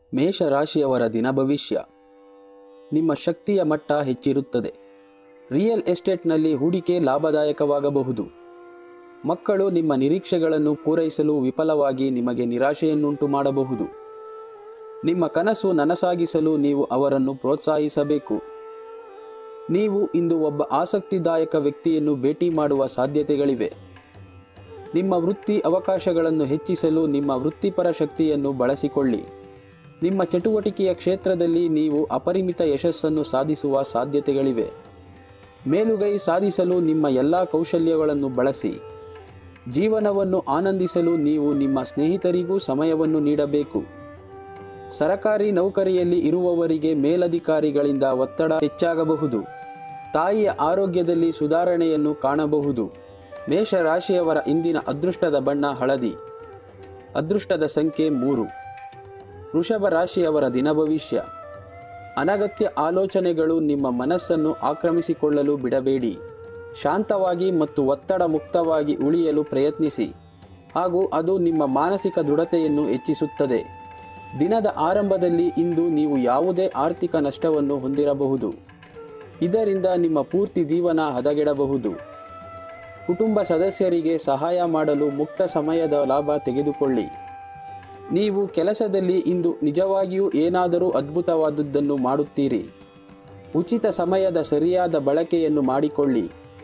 ಮೇಷರಾಶಿಯವರ ದಿನ ಭವಿಷ್ಯ ನಿಮ್ಮ ಶಕ್ತಿಯ ಮಟ್ಟ ಹೆಚ್ಚಿರುತ್ತದೆ ರಿಯಲ್ ಎಸ್ಟೇಟ್ನಲ್ಲಿ ಹೂಡಿಕೆ ಲಾಭದಾಯಕವಾಗಬಹುದು ಮಕ್ಕಳು ನಿಮ್ಮ ನಿರೀಕ್ಷೆಗಳನ್ನು ಪೂರೈಸಲು ವಿಫಲವಾಗಿ ನಿಮಗೆ ನಿರಾಶೆಯನ್ನುಂಟು ಮಾಡಬಹುದು ನಿಮ್ಮ ಕನಸು ನನಸಾಗಿಸಲು ನೀವು ಅವರನ್ನು ಪ್ರೋತ್ಸಾಹಿಸಬೇಕು ನೀವು ಇಂದು ಒಬ್ಬ ಆಸಕ್ತಿದಾಯಕ ವ್ಯಕ್ತಿಯನ್ನು ಭೇಟಿ ಮಾಡುವ ಸಾಧ್ಯತೆಗಳಿವೆ ನಿಮ್ಮ ವೃತ್ತಿ ಅವಕಾಶಗಳನ್ನು ಹೆಚ್ಚಿಸಲು ನಿಮ್ಮ ವೃತ್ತಿಪರ ಶಕ್ತಿಯನ್ನು ಬಳಸಿಕೊಳ್ಳಿ ನಿಮ್ಮ ಚಟುವಟಿಕೆಯ ಕ್ಷೇತ್ರದಲ್ಲಿ ನೀವು ಅಪರಿಮಿತ ಯಶಸ್ಸನ್ನು ಸಾಧಿಸುವ ಸಾಧ್ಯತೆಗಳಿವೆ ಮೇಲುಗೈ ಸಾಧಿಸಲು ನಿಮ್ಮ ಎಲ್ಲ ಕೌಶಲ್ಯಗಳನ್ನು ಬಳಸಿ ಜೀವನವನ್ನು ಆನಂದಿಸಲು ನೀವು ನಿಮ್ಮ ಸ್ನೇಹಿತರಿಗೂ ಸಮಯವನ್ನು ನೀಡಬೇಕು ಸರಕಾರಿ ನೌಕರಿಯಲ್ಲಿ ಇರುವವರಿಗೆ ಮೇಲಧಿಕಾರಿಗಳಿಂದ ಒತ್ತಡ ಹೆಚ್ಚಾಗಬಹುದು ತಾಯಿಯ ಆರೋಗ್ಯದಲ್ಲಿ ಸುಧಾರಣೆಯನ್ನು ಕಾಣಬಹುದು ಮೇಷರಾಶಿಯವರ ಇಂದಿನ ಅದೃಷ್ಟದ ಬಣ್ಣ ಹಳದಿ ಅದೃಷ್ಟದ ಸಂಖ್ಯೆ ಮೂರು ವೃಷಭ ರಾಶಿಯವರ ದಿನ ಭವಿಷ್ಯ ಅನಗತ್ಯ ಆಲೋಚನೆಗಳು ನಿಮ್ಮ ಮನಸ್ಸನ್ನು ಆಕ್ರಮಿಸಿಕೊಳ್ಳಲು ಬಿಡಬೇಡಿ ಶಾಂತವಾಗಿ ಮತ್ತು ಒತ್ತಡ ಮುಕ್ತವಾಗಿ ಉಳಿಯಲು ಪ್ರಯತ್ನಿಸಿ ಹಾಗೂ ಅದು ನಿಮ್ಮ ಮಾನಸಿಕ ದೃಢತೆಯನ್ನು ಹೆಚ್ಚಿಸುತ್ತದೆ ದಿನದ ಆರಂಭದಲ್ಲಿ ಇಂದು ನೀವು ಯಾವುದೇ ಆರ್ಥಿಕ ನಷ್ಟವನ್ನು ಹೊಂದಿರಬಹುದು ಇದರಿಂದ ನಿಮ್ಮ ಪೂರ್ತಿ ಜೀವನ ಹದಗೆಡಬಹುದು ಕುಟುಂಬ ಸದಸ್ಯರಿಗೆ ಸಹಾಯ ಮಾಡಲು ಮುಕ್ತ ಸಮಯದ ಲಾಭ ತೆಗೆದುಕೊಳ್ಳಿ ನೀವು ಕೆಲಸದಲ್ಲಿ ಇಂದು ನಿಜವಾಗಿಯೂ ಏನಾದರೂ ಅದ್ಭುತವಾದದ್ದನ್ನು ಮಾಡುತ್ತೀರಿ ಉಚಿತ ಸಮಯದ ಸರಿಯಾದ ಬಳಕೆಯನ್ನು ಮಾಡಿಕೊಳ್ಳಿ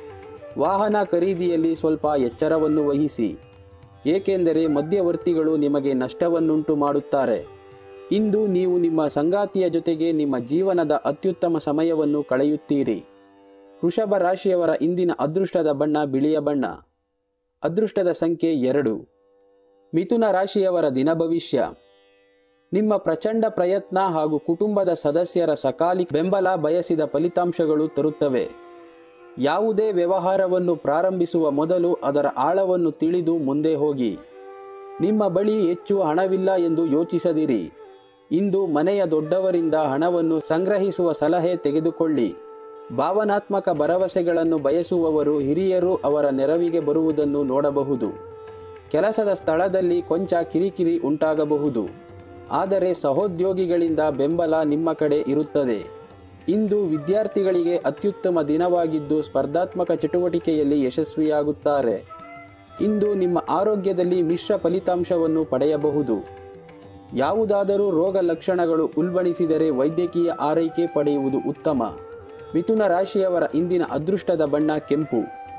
ವಾಹನ ಖರೀದಿಯಲ್ಲಿ ಸ್ವಲ್ಪ ಎಚ್ಚರವನ್ನು ವಹಿಸಿ ಏಕೆಂದರೆ ಮಧ್ಯವರ್ತಿಗಳು ನಿಮಗೆ ನಷ್ಟವನ್ನುಂಟು ಮಾಡುತ್ತಾರೆ ಇಂದು ನೀವು ನಿಮ್ಮ ಸಂಗಾತಿಯ ಜೊತೆಗೆ ನಿಮ್ಮ ಜೀವನದ ಅತ್ಯುತ್ತಮ ಸಮಯವನ್ನು ಕಳೆಯುತ್ತೀರಿ ವೃಷಭ ರಾಶಿಯವರ ಇಂದಿನ ಅದೃಷ್ಟದ ಬಣ್ಣ ಬಿಳಿಯ ಬಣ್ಣ ಅದೃಷ್ಟದ ಸಂಖ್ಯೆ ಎರಡು ಮಿಥುನ ರಾಶಿಯವರ ದಿನ ಭವಿಷ್ಯ ನಿಮ್ಮ ಪ್ರಚಂಡ ಪ್ರಯತ್ನ ಹಾಗೂ ಕುಟುಂಬದ ಸದಸ್ಯರ ಸಕಾಲಿ ಬೆಂಬಲ ಬಯಸಿದ ಫಲಿತಾಂಶಗಳು ತರುತ್ತವೆ ಯಾವುದೇ ವ್ಯವಹಾರವನ್ನು ಪ್ರಾರಂಭಿಸುವ ಮೊದಲು ಅದರ ಆಳವನ್ನು ತಿಳಿದು ಮುಂದೆ ಹೋಗಿ ನಿಮ್ಮ ಬಳಿ ಹೆಚ್ಚು ಹಣವಿಲ್ಲ ಎಂದು ಯೋಚಿಸದಿರಿ ಇಂದು ಮನೆಯ ದೊಡ್ಡವರಿಂದ ಹಣವನ್ನು ಸಂಗ್ರಹಿಸುವ ಸಲಹೆ ತೆಗೆದುಕೊಳ್ಳಿ ಭಾವನಾತ್ಮಕ ಭರವಸೆಗಳನ್ನು ಬಯಸುವವರು ಹಿರಿಯರು ಅವರ ನೆರವಿಗೆ ಬರುವುದನ್ನು ನೋಡಬಹುದು ಕೆಲಸದ ಸ್ಥಳದಲ್ಲಿ ಕೊಂಚ ಕಿರಿಕಿರಿ ಉಂಟಾಗಬಹುದು ಆದರೆ ಸಹೋದ್ಯೋಗಿಗಳಿಂದ ಬೆಂಬಲ ನಿಮ್ಮ ಕಡೆ ಇರುತ್ತದೆ ಇಂದು ವಿದ್ಯಾರ್ಥಿಗಳಿಗೆ ಅತ್ಯುತ್ತಮ ದಿನವಾಗಿದ್ದು ಸ್ಪರ್ಧಾತ್ಮಕ ಚಟುವಟಿಕೆಯಲ್ಲಿ ಯಶಸ್ವಿಯಾಗುತ್ತಾರೆ ಇಂದು ನಿಮ್ಮ ಆರೋಗ್ಯದಲ್ಲಿ ಮಿಶ್ರ ಫಲಿತಾಂಶವನ್ನು ಪಡೆಯಬಹುದು ಯಾವುದಾದರೂ ರೋಗ ಲಕ್ಷಣಗಳು ಉಲ್ಬಣಿಸಿದರೆ ವೈದ್ಯಕೀಯ ಆರೈಕೆ ಪಡೆಯುವುದು ಉತ್ತಮ ಮಿಥುನ ರಾಶಿಯವರ ಇಂದಿನ ಅದೃಷ್ಟದ ಬಣ್ಣ ಕೆಂಪು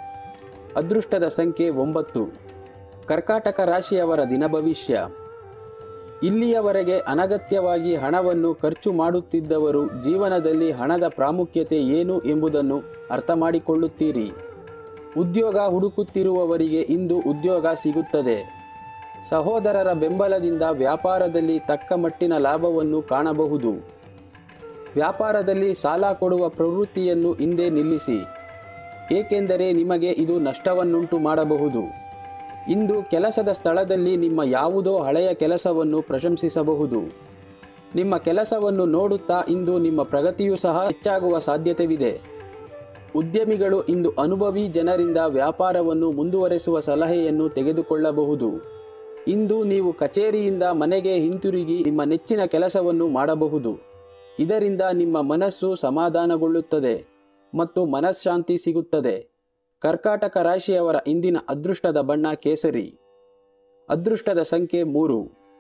ಅದೃಷ್ಟದ ಸಂಖ್ಯೆ ಒಂಬತ್ತು ಕರ್ಕಾಟಕ ರಾಶಿಯವರ ದಿನ ಭವಿಷ್ಯ ಇಲ್ಲಿಯವರೆಗೆ ಅನಗತ್ಯವಾಗಿ ಹಣವನ್ನು ಖರ್ಚು ಮಾಡುತ್ತಿದ್ದವರು ಜೀವನದಲ್ಲಿ ಹಣದ ಪ್ರಾಮುಖ್ಯತೆ ಏನು ಎಂಬುದನ್ನು ಅರ್ಥ ಮಾಡಿಕೊಳ್ಳುತ್ತೀರಿ ಉದ್ಯೋಗ ಹುಡುಕುತ್ತಿರುವವರಿಗೆ ಇಂದು ಉದ್ಯೋಗ ಸಿಗುತ್ತದೆ ಸಹೋದರರ ಬೆಂಬಲದಿಂದ ವ್ಯಾಪಾರದಲ್ಲಿ ತಕ್ಕ ಮಟ್ಟಿನ ಲಾಭವನ್ನು ಕಾಣಬಹುದು ವ್ಯಾಪಾರದಲ್ಲಿ ಸಾಲ ಕೊಡುವ ಪ್ರವೃತ್ತಿಯನ್ನು ಹಿಂದೆ ನಿಲ್ಲಿಸಿ ಏಕೆಂದರೆ ನಿಮಗೆ ಇದು ನಷ್ಟವನ್ನುಂಟು ಮಾಡಬಹುದು ಇಂದು ಕೆಲಸದ ಸ್ಥಳದಲ್ಲಿ ನಿಮ್ಮ ಯಾವುದೋ ಹಳೆಯ ಕೆಲಸವನ್ನು ಪ್ರಶಂಸಿಸಬಹುದು ನಿಮ್ಮ ಕೆಲಸವನ್ನು ನೋಡುತ್ತಾ ಇಂದು ನಿಮ್ಮ ಪ್ರಗತಿಯೂ ಸಹ ಹೆಚ್ಚಾಗುವ ಸಾಧ್ಯತೆವಿದೆ ಉದ್ಯಮಿಗಳು ಇಂದು ಅನುಭವಿ ಜನರಿಂದ ವ್ಯಾಪಾರವನ್ನು ಮುಂದುವರೆಸುವ ಸಲಹೆಯನ್ನು ತೆಗೆದುಕೊಳ್ಳಬಹುದು ಇಂದು ನೀವು ಕಚೇರಿಯಿಂದ ಮನೆಗೆ ಹಿಂತಿರುಗಿ ನಿಮ್ಮ ನೆಚ್ಚಿನ ಕೆಲಸವನ್ನು ಮಾಡಬಹುದು ಇದರಿಂದ ನಿಮ್ಮ ಮನಸ್ಸು ಸಮಾಧಾನಗೊಳ್ಳುತ್ತದೆ ಮತ್ತು ಮನಃಶಾಂತಿ ಸಿಗುತ್ತದೆ ಕರ್ಕಾಟಕ ರಾಶಿಯವರ ಇಂದಿನ ಅದೃಷ್ಟದ ಬಣ್ಣ ಕೇಸರಿ ಅದೃಷ್ಟದ ಸಂಖ್ಯೆ ಮೂರು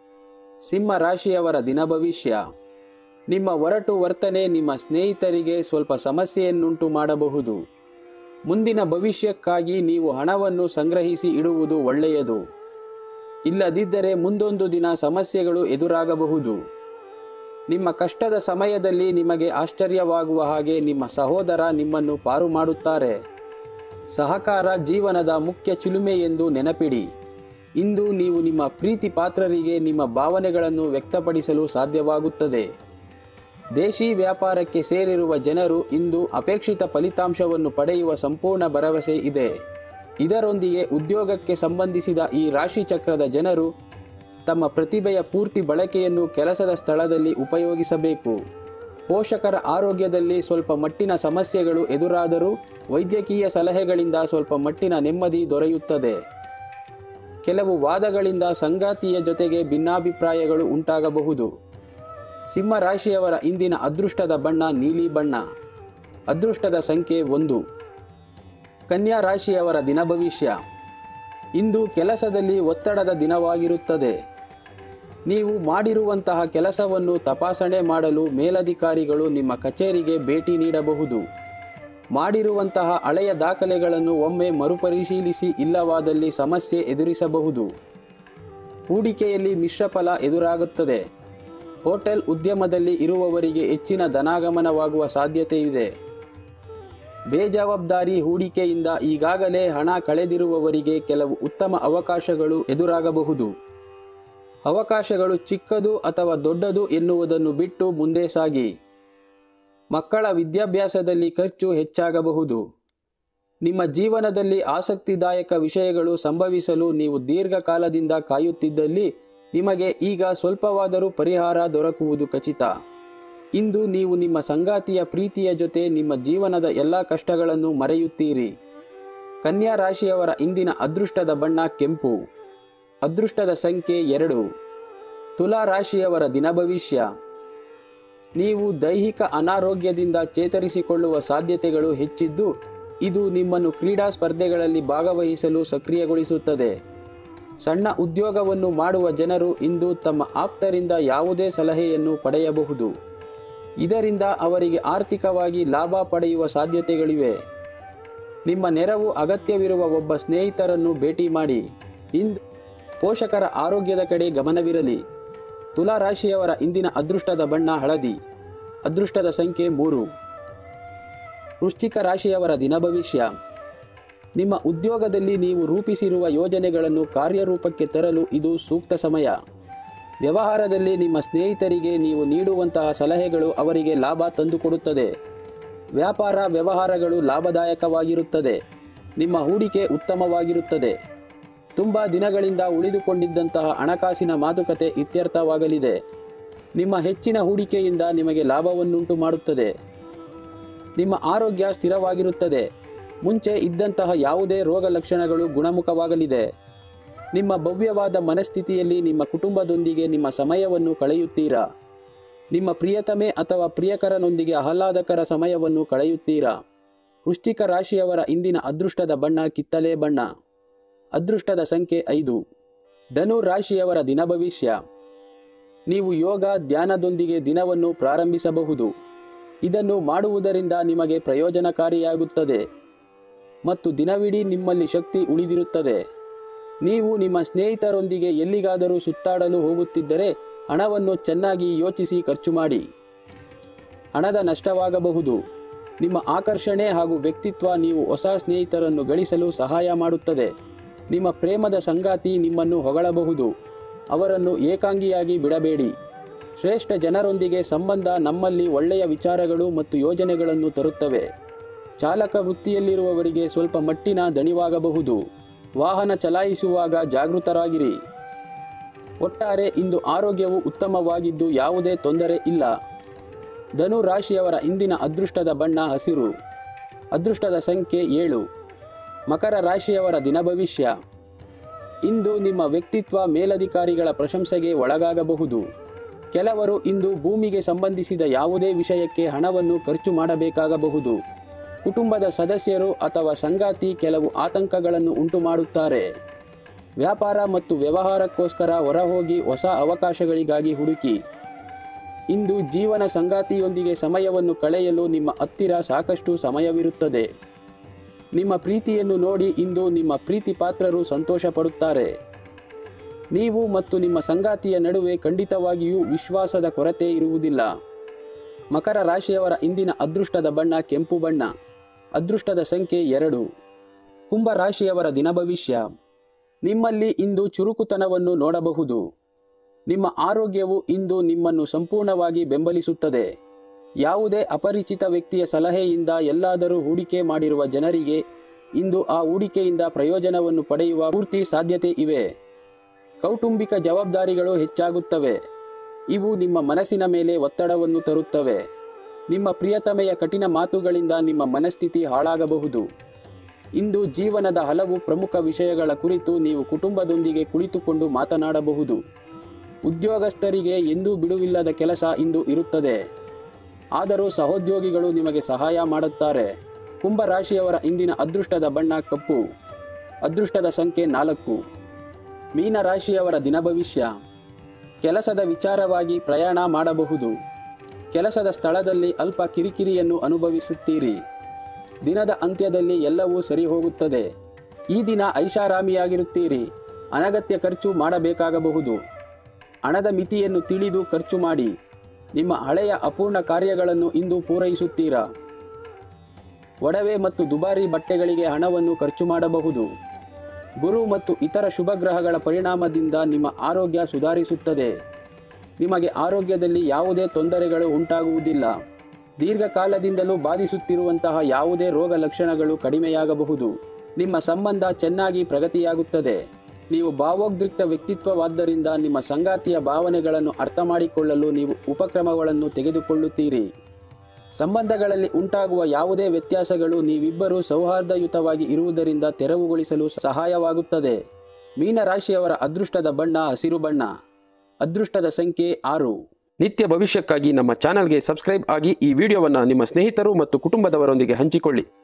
ಸಿಂಹ ರಾಶಿಯವರ ದಿನ ಭವಿಷ್ಯ ನಿಮ್ಮ ಒರಟು ವರ್ತನೆ ನಿಮ್ಮ ಸ್ನೇಹಿತರಿಗೆ ಸ್ವಲ್ಪ ಸಮಸ್ಯೆಯನ್ನುಂಟು ಮಾಡಬಹುದು ಮುಂದಿನ ಭವಿಷ್ಯಕ್ಕಾಗಿ ನೀವು ಹಣವನ್ನು ಸಂಗ್ರಹಿಸಿ ಇಡುವುದು ಒಳ್ಳೆಯದು ಇಲ್ಲದಿದ್ದರೆ ಮುಂದೊಂದು ದಿನ ಸಮಸ್ಯೆಗಳು ಎದುರಾಗಬಹುದು ನಿಮ್ಮ ಕಷ್ಟದ ಸಮಯದಲ್ಲಿ ನಿಮಗೆ ಆಶ್ಚರ್ಯವಾಗುವ ಹಾಗೆ ನಿಮ್ಮ ಸಹೋದರ ನಿಮ್ಮನ್ನು ಪಾರು ಮಾಡುತ್ತಾರೆ ಸಹಕಾರ ಜೀವನದ ಮುಖ್ಯ ಚಿಲುಮೆ ಎಂದು ನೆನಪಿಡಿ ಇಂದು ನೀವು ನಿಮ್ಮ ಪ್ರೀತಿ ಪಾತ್ರರಿಗೆ ನಿಮ್ಮ ಭಾವನೆಗಳನ್ನು ವ್ಯಕ್ತಪಡಿಸಲು ಸಾಧ್ಯವಾಗುತ್ತದೆ ದೇಶಿ ವ್ಯಾಪಾರಕ್ಕೆ ಸೇರಿರುವ ಜನರು ಇಂದು ಅಪೇಕ್ಷಿತ ಫಲಿತಾಂಶವನ್ನು ಪಡೆಯುವ ಸಂಪೂರ್ಣ ಭರವಸೆ ಇದೆ ಇದರೊಂದಿಗೆ ಉದ್ಯೋಗಕ್ಕೆ ಸಂಬಂಧಿಸಿದ ಈ ರಾಶಿ ಚಕ್ರದ ಜನರು ತಮ್ಮ ಪ್ರತಿಭೆಯ ಪೂರ್ತಿ ಬಳಕೆಯನ್ನು ಕೆಲಸದ ಸ್ಥಳದಲ್ಲಿ ಉಪಯೋಗಿಸಬೇಕು ಪೋಷಕರ ಆರೋಗ್ಯದಲ್ಲಿ ಸ್ವಲ್ಪ ಮಟ್ಟಿನ ಸಮಸ್ಯೆಗಳು ಎದುರಾದರೂ ವೈದ್ಯಕೀಯ ಸಲಹೆಗಳಿಂದ ಸ್ವಲ್ಪ ಮಟ್ಟಿನ ನೆಮ್ಮದಿ ದೊರೆಯುತ್ತದೆ ಕೆಲವು ವಾದಗಳಿಂದ ಸಂಗಾತಿಯ ಜೊತೆಗೆ ಭಿನ್ನಾಭಿಪ್ರಾಯಗಳು ಉಂಟಾಗಬಹುದು ಸಿಂಹ ರಾಶಿಯವರ ಇಂದಿನ ಅದೃಷ್ಟದ ಬಣ್ಣ ನೀಲಿ ಬಣ್ಣ ಅದೃಷ್ಟದ ಸಂಖ್ಯೆ ಒಂದು ಕನ್ಯಾ ರಾಶಿಯವರ ದಿನ ಭವಿಷ್ಯ ಇಂದು ಕೆಲಸದಲ್ಲಿ ಒತ್ತಡದ ದಿನವಾಗಿರುತ್ತದೆ ನೀವು ಮಾಡಿರುವಂತಹ ಕೆಲಸವನ್ನು ತಪಾಸಣೆ ಮಾಡಲು ಮೇಲಧಿಕಾರಿಗಳು ನಿಮ್ಮ ಕಚೇರಿಗೆ ಭೇಟಿ ನೀಡಬಹುದು ಮಾಡಿರುವಂತಹ ಹಳೆಯ ದಾಖಲೆಗಳನ್ನು ಒಮ್ಮೆ ಮರುಪರಿಶೀಲಿಸಿ ಇಲ್ಲವಾದಲ್ಲಿ ಸಮಸ್ಯೆ ಎದುರಿಸಬಹುದು ಹೂಡಿಕೆಯಲ್ಲಿ ಮಿಶ್ರಫಲ ಎದುರಾಗುತ್ತದೆ ಹೋಟೆಲ್ ಉದ್ಯಮದಲ್ಲಿ ಇರುವವರಿಗೆ ಹೆಚ್ಚಿನ ಧನಾಗಮನವಾಗುವ ಸಾಧ್ಯತೆಯಿದೆ ಬೇಜವಾಬ್ದಾರಿ ಹೂಡಿಕೆಯಿಂದ ಈಗಾಗಲೇ ಹಣ ಕಳೆದಿರುವವರಿಗೆ ಕೆಲವು ಉತ್ತಮ ಅವಕಾಶಗಳು ಎದುರಾಗಬಹುದು ಅವಕಾಶಗಳು ಚಿಕ್ಕದು ಅಥವಾ ದೊಡ್ಡದು ಎನ್ನುವುದನ್ನು ಬಿಟ್ಟು ಮುಂದೆ ಸಾಗಿ ಮಕ್ಕಳ ವಿದ್ಯಾಭ್ಯಾಸದಲ್ಲಿ ಖರ್ಚು ಹೆಚ್ಚಾಗಬಹುದು ನಿಮ್ಮ ಜೀವನದಲ್ಲಿ ಆಸಕ್ತಿದಾಯಕ ವಿಷಯಗಳು ಸಂಭವಿಸಲು ನೀವು ದೀರ್ಘಕಾಲದಿಂದ ಕಾಯುತ್ತಿದ್ದಲ್ಲಿ ನಿಮಗೆ ಈಗ ಸ್ವಲ್ಪವಾದರೂ ಪರಿಹಾರ ದೊರಕುವುದು ಖಚಿತ ಇಂದು ನೀವು ನಿಮ್ಮ ಸಂಗಾತಿಯ ಪ್ರೀತಿಯ ಜೊತೆ ನಿಮ್ಮ ಜೀವನದ ಎಲ್ಲ ಕಷ್ಟಗಳನ್ನು ಮರೆಯುತ್ತೀರಿ ಕನ್ಯಾ ರಾಶಿಯವರ ಇಂದಿನ ಅದೃಷ್ಟದ ಬಣ್ಣ ಕೆಂಪು ಅದೃಷ್ಟದ ಸಂಖ್ಯೆ ಎರಡು ತುಲಾ ರಾಶಿಯವರ ದಿನ ಭವಿಷ್ಯ ನೀವು ದೈಹಿಕ ಅನಾರೋಗ್ಯದಿಂದ ಚೇತರಿಸಿಕೊಳ್ಳುವ ಸಾಧ್ಯತೆಗಳು ಹೆಚ್ಚಿದ್ದು ಇದು ನಿಮ್ಮನ್ನು ಕ್ರೀಡಾ ಸ್ಪರ್ಧೆಗಳಲ್ಲಿ ಭಾಗವಹಿಸಲು ಸಕ್ರಿಯಗೊಳಿಸುತ್ತದೆ ಸಣ್ಣ ಉದ್ಯೋಗವನ್ನು ಮಾಡುವ ಜನರು ಇಂದು ತಮ್ಮ ಆಪ್ತರಿಂದ ಯಾವುದೇ ಸಲಹೆಯನ್ನು ಪಡೆಯಬಹುದು ಇದರಿಂದ ಅವರಿಗೆ ಆರ್ಥಿಕವಾಗಿ ಲಾಭ ಪಡೆಯುವ ಸಾಧ್ಯತೆಗಳಿವೆ ನಿಮ್ಮ ನೆರವು ಅಗತ್ಯವಿರುವ ಒಬ್ಬ ಸ್ನೇಹಿತರನ್ನು ಭೇಟಿ ಮಾಡಿ ಇಂದು ಪೋಷಕರ ಆರೋಗ್ಯದ ಕಡೆ ಗಮನವಿರಲಿ ತುಲಾ ರಾಶಿಯವರ ಇಂದಿನ ಅದೃಷ್ಟದ ಬಣ್ಣ ಹಳದಿ ಅದೃಷ್ಟದ ಸಂಖ್ಯೆ ಮೂರು ವೃಶ್ಚಿಕ ರಾಶಿಯವರ ದಿನ ಭವಿಷ್ಯ ನಿಮ್ಮ ಉದ್ಯೋಗದಲ್ಲಿ ನೀವು ರೂಪಿಸಿರುವ ಯೋಜನೆಗಳನ್ನು ಕಾರ್ಯರೂಪಕ್ಕೆ ತರಲು ಇದು ಸೂಕ್ತ ಸಮಯ ವ್ಯವಹಾರದಲ್ಲಿ ನಿಮ್ಮ ಸ್ನೇಹಿತರಿಗೆ ನೀವು ನೀಡುವಂತಹ ಸಲಹೆಗಳು ಅವರಿಗೆ ಲಾಭ ತಂದುಕೊಡುತ್ತದೆ ವ್ಯಾಪಾರ ವ್ಯವಹಾರಗಳು ಲಾಭದಾಯಕವಾಗಿರುತ್ತದೆ ನಿಮ್ಮ ಹೂಡಿಕೆ ಉತ್ತಮವಾಗಿರುತ್ತದೆ ತುಂಬ ದಿನಗಳಿಂದ ಉಳಿದುಕೊಂಡಿದ್ದಂತಹ ಹಣಕಾಸಿನ ಮಾತುಕತೆ ಇತ್ಯರ್ಥವಾಗಲಿದೆ ನಿಮ್ಮ ಹೆಚ್ಚಿನ ಹೂಡಿಕೆಯಿಂದ ನಿಮಗೆ ಲಾಭವನ್ನುಂಟು ಮಾಡುತ್ತದೆ ನಿಮ್ಮ ಆರೋಗ್ಯ ಸ್ಥಿರವಾಗಿರುತ್ತದೆ ಮುಂಚೆ ಇದ್ದಂತಹ ಯಾವುದೇ ರೋಗ ಲಕ್ಷಣಗಳು ಗುಣಮುಖವಾಗಲಿದೆ ನಿಮ್ಮ ಭವ್ಯವಾದ ಮನಸ್ಥಿತಿಯಲ್ಲಿ ನಿಮ್ಮ ಕುಟುಂಬದೊಂದಿಗೆ ನಿಮ್ಮ ಸಮಯವನ್ನು ಕಳೆಯುತ್ತೀರಾ ನಿಮ್ಮ ಪ್ರಿಯತಮೆ ಅಥವಾ ಪ್ರಿಯಕರನೊಂದಿಗೆ ಆಹ್ಲಾದಕರ ಸಮಯವನ್ನು ಕಳೆಯುತ್ತೀರಾ ವೃಶ್ಚಿಕ ರಾಶಿಯವರ ಇಂದಿನ ಅದೃಷ್ಟದ ಬಣ್ಣ ಕಿತ್ತಲೆ ಬಣ್ಣ ಅದೃಷ್ಟದ ಸಂಖ್ಯೆ ಐದು ಧನು ರಾಶಿಯವರ ದಿನ ಭವಿಷ್ಯ ನೀವು ಯೋಗ ಧ್ಯಾನದೊಂದಿಗೆ ದಿನವನ್ನು ಪ್ರಾರಂಭಿಸಬಹುದು ಇದನ್ನು ಮಾಡುವುದರಿಂದ ನಿಮಗೆ ಪ್ರಯೋಜನಕಾರಿಯಾಗುತ್ತದೆ ಮತ್ತು ದಿನವಿಡೀ ನಿಮ್ಮಲ್ಲಿ ಶಕ್ತಿ ಉಳಿದಿರುತ್ತದೆ ನೀವು ನಿಮ್ಮ ಸ್ನೇಹಿತರೊಂದಿಗೆ ಎಲ್ಲಿಗಾದರೂ ಸುತ್ತಾಡಲು ಹೋಗುತ್ತಿದ್ದರೆ ಹಣವನ್ನು ಚೆನ್ನಾಗಿ ಯೋಚಿಸಿ ಖರ್ಚು ಮಾಡಿ ಹಣದ ನಷ್ಟವಾಗಬಹುದು ನಿಮ್ಮ ಆಕರ್ಷಣೆ ಹಾಗೂ ವ್ಯಕ್ತಿತ್ವ ನೀವು ಹೊಸ ಸ್ನೇಹಿತರನ್ನು ಗಳಿಸಲು ಸಹಾಯ ಮಾಡುತ್ತದೆ ನಿಮ್ಮ ಪ್ರೇಮದ ಸಂಗಾತಿ ನಿಮ್ಮನ್ನು ಹೊಗಳಬಹುದು ಅವರನ್ನು ಏಕಾಂಗಿಯಾಗಿ ಬಿಡಬೇಡಿ ಶ್ರೇಷ್ಠ ಜನರೊಂದಿಗೆ ಸಂಬಂಧ ನಮ್ಮಲ್ಲಿ ಒಳ್ಳೆಯ ವಿಚಾರಗಳು ಮತ್ತು ಯೋಜನೆಗಳನ್ನು ತರುತ್ತವೆ ಚಾಲಕ ವೃತ್ತಿಯಲ್ಲಿರುವವರಿಗೆ ಸ್ವಲ್ಪ ಮಟ್ಟಿನ ದಣಿವಾಗಬಹುದು ವಾಹನ ಚಲಾಯಿಸುವಾಗ ಜಾಗೃತರಾಗಿರಿ ಒಟ್ಟಾರೆ ಇಂದು ಆರೋಗ್ಯವು ಉತ್ತಮವಾಗಿದ್ದು ಯಾವುದೇ ತೊಂದರೆ ಇಲ್ಲ ಧನು ರಾಶಿಯವರ ಇಂದಿನ ಅದೃಷ್ಟದ ಬಣ್ಣ ಹಸಿರು ಅದೃಷ್ಟದ ಸಂಖ್ಯೆ ಏಳು ಮಕರ ರಾಶಿಯವರ ದಿನ ಭವಿಷ್ಯ ಇಂದು ನಿಮ್ಮ ವ್ಯಕ್ತಿತ್ವ ಮೇಲಧಿಕಾರಿಗಳ ಪ್ರಶಂಸೆಗೆ ಒಳಗಾಗಬಹುದು ಕೆಲವರು ಇಂದು ಭೂಮಿಗೆ ಸಂಬಂಧಿಸಿದ ಯಾವುದೇ ವಿಷಯಕ್ಕೆ ಹಣವನ್ನು ಖರ್ಚು ಮಾಡಬೇಕಾಗಬಹುದು ಕುಟುಂಬದ ಸದಸ್ಯರು ಅಥವಾ ಸಂಗಾತಿ ಕೆಲವು ಆತಂಕಗಳನ್ನು ಉಂಟು ಮಾಡುತ್ತಾರೆ ವ್ಯಾಪಾರ ಮತ್ತು ವ್ಯವಹಾರಕ್ಕೋಸ್ಕರ ಹೊರಹೋಗಿ ಹೊಸ ಅವಕಾಶಗಳಿಗಾಗಿ ಹುಡುಕಿ ಇಂದು ಜೀವನ ಸಂಗಾತಿಯೊಂದಿಗೆ ಸಮಯವನ್ನು ಕಳೆಯಲು ನಿಮ್ಮ ಹತ್ತಿರ ಸಾಕಷ್ಟು ಸಮಯವಿರುತ್ತದೆ ನಿಮ್ಮ ಪ್ರೀತಿಯನ್ನು ನೋಡಿ ಇಂದು ನಿಮ್ಮ ಪ್ರೀತಿ ಪಾತ್ರರು ಸಂತೋಷ ಪಡುತ್ತಾರೆ ನೀವು ಮತ್ತು ನಿಮ್ಮ ಸಂಗಾತಿಯ ನಡುವೆ ಖಂಡಿತವಾಗಿಯೂ ವಿಶ್ವಾಸದ ಕೊರತೆ ಇರುವುದಿಲ್ಲ ಮಕರ ರಾಶಿಯವರ ಇಂದಿನ ಅದೃಷ್ಟದ ಬಣ್ಣ ಕೆಂಪು ಬಣ್ಣ ಅದೃಷ್ಟದ ಸಂಖ್ಯೆ ಎರಡು ಕುಂಭ ರಾಶಿಯವರ ದಿನ ಭವಿಷ್ಯ ನಿಮ್ಮಲ್ಲಿ ಇಂದು ಚುರುಕುತನವನ್ನು ನೋಡಬಹುದು ನಿಮ್ಮ ಆರೋಗ್ಯವು ಇಂದು ನಿಮ್ಮನ್ನು ಸಂಪೂರ್ಣವಾಗಿ ಬೆಂಬಲಿಸುತ್ತದೆ ಯಾವುದೇ ಅಪರಿಚಿತ ವ್ಯಕ್ತಿಯ ಸಲಹೆಯಿಂದ ಎಲ್ಲಾದರೂ ಹೂಡಿಕೆ ಮಾಡಿರುವ ಜನರಿಗೆ ಇಂದು ಆ ಹೂಡಿಕೆಯಿಂದ ಪ್ರಯೋಜನವನ್ನು ಪಡೆಯುವ ಪೂರ್ತಿ ಸಾಧ್ಯತೆ ಇವೆ ಕೌಟುಂಬಿಕ ಜವಾಬ್ದಾರಿಗಳು ಹೆಚ್ಚಾಗುತ್ತವೆ ಇವು ನಿಮ್ಮ ಮನಸ್ಸಿನ ಮೇಲೆ ಒತ್ತಡವನ್ನು ತರುತ್ತವೆ ನಿಮ್ಮ ಪ್ರಿಯತಮೆಯ ಕಠಿಣ ಮಾತುಗಳಿಂದ ನಿಮ್ಮ ಮನಸ್ಥಿತಿ ಹಾಳಾಗಬಹುದು ಇಂದು ಜೀವನದ ಹಲವು ಪ್ರಮುಖ ವಿಷಯಗಳ ಕುರಿತು ನೀವು ಕುಟುಂಬದೊಂದಿಗೆ ಕುಳಿತುಕೊಂಡು ಮಾತನಾಡಬಹುದು ಉದ್ಯೋಗಸ್ಥರಿಗೆ ಎಂದೂ ಬಿಡುವಿಲ್ಲದ ಕೆಲಸ ಇಂದು ಇರುತ್ತದೆ ಆದರೂ ಸಹೋದ್ಯೋಗಿಗಳು ನಿಮಗೆ ಸಹಾಯ ಮಾಡುತ್ತಾರೆ ಕುಂಭ ರಾಶಿಯವರ ಇಂದಿನ ಅದೃಷ್ಟದ ಬಣ್ಣ ಕಪ್ಪು ಅದೃಷ್ಟದ ಸಂಖ್ಯೆ ನಾಲ್ಕು ಮೀನ ರಾಶಿಯವರ ದಿನ ಭವಿಷ್ಯ ಕೆಲಸದ ವಿಚಾರವಾಗಿ ಪ್ರಯಾಣ ಮಾಡಬಹುದು ಕೆಲಸದ ಸ್ಥಳದಲ್ಲಿ ಅಲ್ಪ ಕಿರಿಕಿರಿಯನ್ನು ಅನುಭವಿಸುತ್ತೀರಿ ದಿನದ ಅಂತ್ಯದಲ್ಲಿ ಎಲ್ಲವೂ ಸರಿ ಹೋಗುತ್ತದೆ ಈ ದಿನ ಐಷಾರಾಮಿಯಾಗಿರುತ್ತೀರಿ ಅನಗತ್ಯ ಖರ್ಚು ಮಾಡಬೇಕಾಗಬಹುದು ಹಣದ ಮಿತಿಯನ್ನು ತಿಳಿದು ಖರ್ಚು ಮಾಡಿ ನಿಮ್ಮ ಹಳೆಯ ಅಪೂರ್ಣ ಕಾರ್ಯಗಳನ್ನು ಇಂದು ಪೂರೈಸುತ್ತೀರಾ ಒಡವೆ ಮತ್ತು ದುಬಾರಿ ಬಟ್ಟೆಗಳಿಗೆ ಹಣವನ್ನು ಖರ್ಚು ಮಾಡಬಹುದು ಗುರು ಮತ್ತು ಇತರ ಶುಭ ಗ್ರಹಗಳ ಪರಿಣಾಮದಿಂದ ನಿಮ್ಮ ಆರೋಗ್ಯ ಸುಧಾರಿಸುತ್ತದೆ ನಿಮಗೆ ಆರೋಗ್ಯದಲ್ಲಿ ಯಾವುದೇ ತೊಂದರೆಗಳು ಉಂಟಾಗುವುದಿಲ್ಲ ದೀರ್ಘಕಾಲದಿಂದಲೂ ಬಾಧಿಸುತ್ತಿರುವಂತಹ ಯಾವುದೇ ರೋಗ ಲಕ್ಷಣಗಳು ಕಡಿಮೆಯಾಗಬಹುದು ನಿಮ್ಮ ಸಂಬಂಧ ಚೆನ್ನಾಗಿ ಪ್ರಗತಿಯಾಗುತ್ತದೆ ನೀವು ಭಾವೋದ್ರಿಕ್ತ ವ್ಯಕ್ತಿತ್ವವಾದ್ದರಿಂದ ನಿಮ್ಮ ಸಂಗಾತಿಯ ಭಾವನೆಗಳನ್ನು ಅರ್ಥ ಮಾಡಿಕೊಳ್ಳಲು ನೀವು ಉಪಕ್ರಮಗಳನ್ನು ತೆಗೆದುಕೊಳ್ಳುತ್ತೀರಿ ಸಂಬಂಧಗಳಲ್ಲಿ ಉಂಟಾಗುವ ಯಾವುದೇ ವ್ಯತ್ಯಾಸಗಳು ನೀವಿಬ್ಬರೂ ಸೌಹಾರ್ದಯುತವಾಗಿ ಇರುವುದರಿಂದ ತೆರವುಗೊಳಿಸಲು ಸಹಾಯವಾಗುತ್ತದೆ ಮೀನರಾಶಿಯವರ ಅದೃಷ್ಟದ ಬಣ್ಣ ಹಸಿರು ಬಣ್ಣ ಅದೃಷ್ಟದ ಸಂಖ್ಯೆ ಆರು ನಿತ್ಯ ಭವಿಷ್ಯಕ್ಕಾಗಿ ನಮ್ಮ ಚಾನಲ್ಗೆ ಸಬ್ಸ್ಕ್ರೈಬ್ ಆಗಿ ಈ ವಿಡಿಯೋವನ್ನು ನಿಮ್ಮ ಸ್ನೇಹಿತರು ಮತ್ತು ಕುಟುಂಬದವರೊಂದಿಗೆ ಹಂಚಿಕೊಳ್ಳಿ